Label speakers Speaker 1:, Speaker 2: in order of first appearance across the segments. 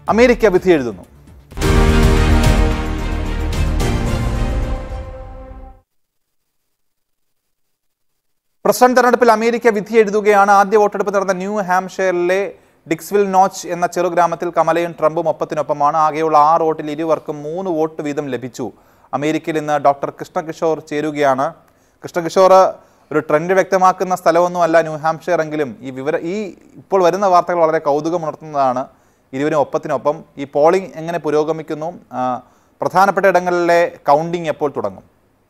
Speaker 1: America വിധി എഴുതുന്നു president തെരഞ്ഞെടുപ്പിൽ അമേരിക്ക വിധി എഴുതുകയാണ് ആദ്യ വോട്ടെടുപ്പ് നടന്ന ന്യൂ ഹാംഷെയറിലെ ഡിക്സ്വിൽ നോച്ച് എന്ന ചെറുഗ്രാമത്തിൽ കമലയും ട്രംപും ഒപ്പത്തിനൊപ്പമാണ് ആകെയുള്ള ആറ് വോട്ടിൽ ഇരുവർക്കും മൂന്ന് വോട്ട് വീതം ലഭിച്ചു അമേരിക്കയിൽ ഇന്ന് ഡോക്ടർ കൃഷ്ണകിഷോർ ചേരുകയാണ് കൃഷ്ണകിഷോർ ഒരു ട്രെൻഡ് വ്യക്തമാക്കുന്ന സ്ഥലമൊന്നുമല്ല ന്യൂ ഹാംഷെയർ എങ്കിലും ഈ വിവര ഈ ഇപ്പോൾ വരുന്ന വാർത്തകൾ വളരെ കൗതുകമുണർത്തുന്നതാണ് ഇരുവരും ഒപ്പത്തിനൊപ്പം ഈ പോളിംഗ് എങ്ങനെ പുരോഗമിക്കുന്നു ആ, പ്രധാനപ്പെട്ട ഇടങ്ങളിലെ കൗണ്ടിംഗ് എപ്പോൾ തുടങ്ങും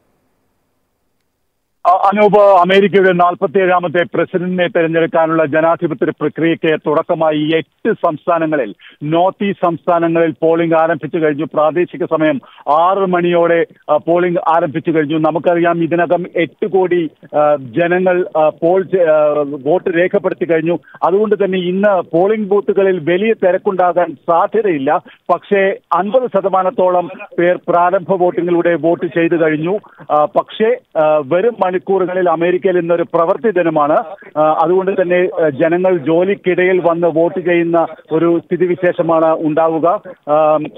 Speaker 2: അ- അനൂപ് അമേരിക്കയുടെ നാൽപ്പത്തി ഏഴാമത്തെ പ്രസിഡന്റിനെ തെരഞ്ഞെടുക്കാനുള്ള ജനാധിപത്യ പ്രക്രിയയ്ക്ക് തുടക്കമായി എട്ട് സംസ്ഥാനങ്ങളിൽ നോർത്ത് ഈസ്റ്റ് സംസ്ഥാനങ്ങളിൽ പോളിംഗ് ആരംഭിച്ചു കഴിഞ്ഞു പ്രാദേശിക സമയം ആറ് മണിയോടെ ആ, പോളിംഗ് ആരംഭിച്ചു കഴിഞ്ഞു നമുക്കറിയാം ഇതിനകം എട്ട് കോടി ആ, ജനങ്ങൾ ആ, പോൾ ചെ- ആ, വോട്ട് രേഖപ്പെടുത്തി കഴിഞ്ഞു അതുകൊണ്ട് തന്നെ ഇന്ന് പോളിംഗ് ബൂത്തുകളിൽ വലിയ തിരക്കുണ്ടാകാൻ സാധ്യതയില്ല പക്ഷേ അൻപത് ശതമാനത്തോളം പേർ പ്രാരംഭ വോട്ടിങ്ങിലൂടെ വോട്ട് ചെയ്തു കഴിഞ്ഞു ആ, പക്ഷേ ആ, വരും മണിക്കൂറുകളിൽ അമേരിക്കയിൽ ഇന്നൊരു പ്രവൃത്തി ദിനമാണ് ആ, അതുകൊണ്ട് തന്നെ ആ, ജനങ്ങൾ ജോലിക്കിടയിൽ വന്ന് വോട്ട് ചെയ്യുന്ന ഒരു സ്ഥിതിവിശേഷമാണ് ഉണ്ടാവുക ആ,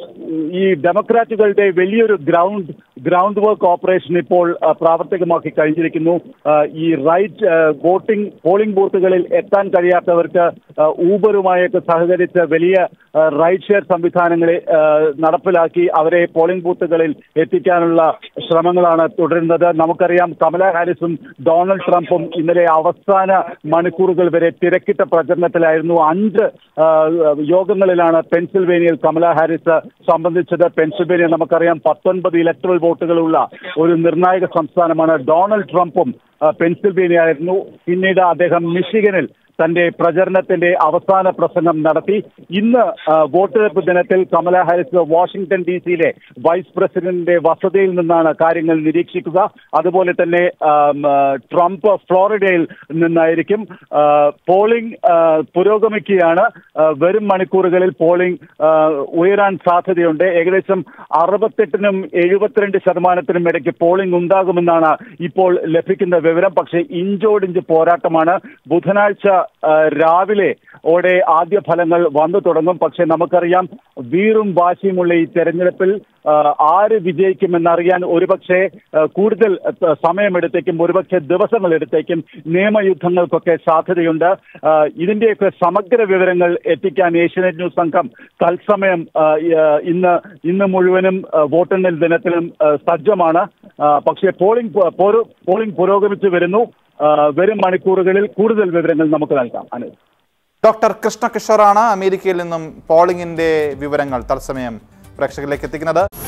Speaker 2: ഈ ഡെമോക്രാറ്റുകളുടെ വലിയൊരു ഗ്രൗണ്ട് ഗ്രൗണ്ട് വർക്ക് ഓപ്പറേഷൻ ഇപ്പോൾ ആ, പ്രാവർത്തികമാക്കി കഴിഞ്ഞിരിക്കുന്നു ആ, ഈ റൈറ്റ് ആ, വോട്ടിംഗ് പോളിംഗ് ബൂത്തുകളിൽ എത്താൻ കഴിയാത്തവർക്ക് ആ, ഊബറുമായൊക്കെ സഹകരിച്ച് വലിയ ആ, റൈഡ് ഷെയർ സംവിധാനങ്ങളെ ആ, നടപ്പിലാക്കി അവരെ പോളിംഗ് ബൂത്തുകളിൽ എത്തിക്കാനുള്ള ശ്രമങ്ങളാണ് തുടരുന്നത് നമുക്കറിയാം കമല ഹാരിസും ഡൊണാൾഡ് ട്രംപും ഇന്നലെ അവസാന മണിക്കൂറുകൾ വരെ തിരക്കിട്ട പ്രചരണത്തിലായിരുന്നു അഞ്ച് ആ, യോഗങ്ങളിലാണ് പെൻസിൽവേനിയയിൽ കമല ഹാരിസ് സംബന്ധിച്ചത് പെൻസിൽവേനിയ നമുക്കറിയാം പത്തൊൻപത് ഇലക്ട്രൽ വോട്ടുകളുള്ള ഒരു നിർണായക സംസ്ഥാനമാണ് ഡൊണാൾഡ് ട്രംപും ആ, പെൻസിൽവേനിയ ആയിരുന്നു പിന്നീട് അദ്ദേഹം മിഷിഗനിൽ തന്റെ പ്രചരണത്തിന്റെ അവസാന പ്രസംഗം നടത്തി ഇന്ന് ആ, വോട്ടെടുപ്പ് ദിനത്തിൽ കമല ഹാരിസ് വാഷിംഗ്ടൺ ഡി സിയിലെ വൈസ് പ്രസിഡന്റിന്റെ വസതിയിൽ നിന്നാണ് കാര്യങ്ങൾ നിരീക്ഷിക്കുക അതുപോലെ തന്നെ ആം, ആ, ട്രംപ് ഫ്ലോറിഡയിൽ നിന്നായിരിക്കും ആ, പോളിംഗ് ആ, പുരോഗമിക്കുകയാണ് ആ, വരും മണിക്കൂറുകളിൽ പോളിംഗ് ആ, ഉയരാൻ സാധ്യതയുണ്ട് ഏകദേശം അറുപത്തെട്ടിനും എഴുപത്തിരണ്ട് ശതമാനത്തിനും ഇടയ്ക്ക് പോളിംഗ് ഉണ്ടാകുമെന്നാണ് ഇപ്പോൾ ലഭിക്കുന്ന വിവരം പക്ഷേ ഇഞ്ചോടിഞ്ച് പോരാട്ടമാണ് ബുധനാഴ്ച ആ, രാവിലെ ഓടെ ആദ്യ ഫലങ്ങൾ വന്നു തുടങ്ങും പക്ഷെ നമുക്കറിയാം വീറും വാശിയുമുള്ള ഈ തെരഞ്ഞെടുപ്പിൽ ആ, ആര് വിജയിക്കുമെന്നറിയാൻ ഒരുപക്ഷെ ആ, കൂടുതൽ ആ, സമയമെടുത്തേക്കും ഒരുപക്ഷെ ദിവസങ്ങൾ എടുത്തേക്കും നിയമയുദ്ധങ്ങൾക്കൊക്കെ സാധ്യതയുണ്ട് ആ, ഇതിന്റെയൊക്കെ സമഗ്ര വിവരങ്ങൾ എത്തിക്കാൻ ഏഷ്യനെറ്റ് ന്യൂസ് സംഘം തത്സമയം ആ, ഈ, ആ, ഇന്ന് ഇന്ന് മുഴുവനും ആ, വോട്ടെണ്ണൽ ദിനത്തിലും ആ, സജ്ജമാണ് ആ, പക്ഷേ പോളിംഗ് പു- പുരോ- പോളിംഗ് പുരോഗമിച്ചു വരുന്നു ആ, വരും മണിക്കൂറുകളിൽ കൂടുതൽ വിവരങ്ങൾ നമുക്ക് നൽകാം അനു
Speaker 1: ഡോക്ടർ കൃഷ്ണ കിഷോറാണ് അമേരിക്കയിൽ നിന്നും പോളിംഗിന്റെ വിവരങ്ങൾ തത്സമയം പ്രേക്ഷകരിലേക്ക് എത്തിക്കുന്നത്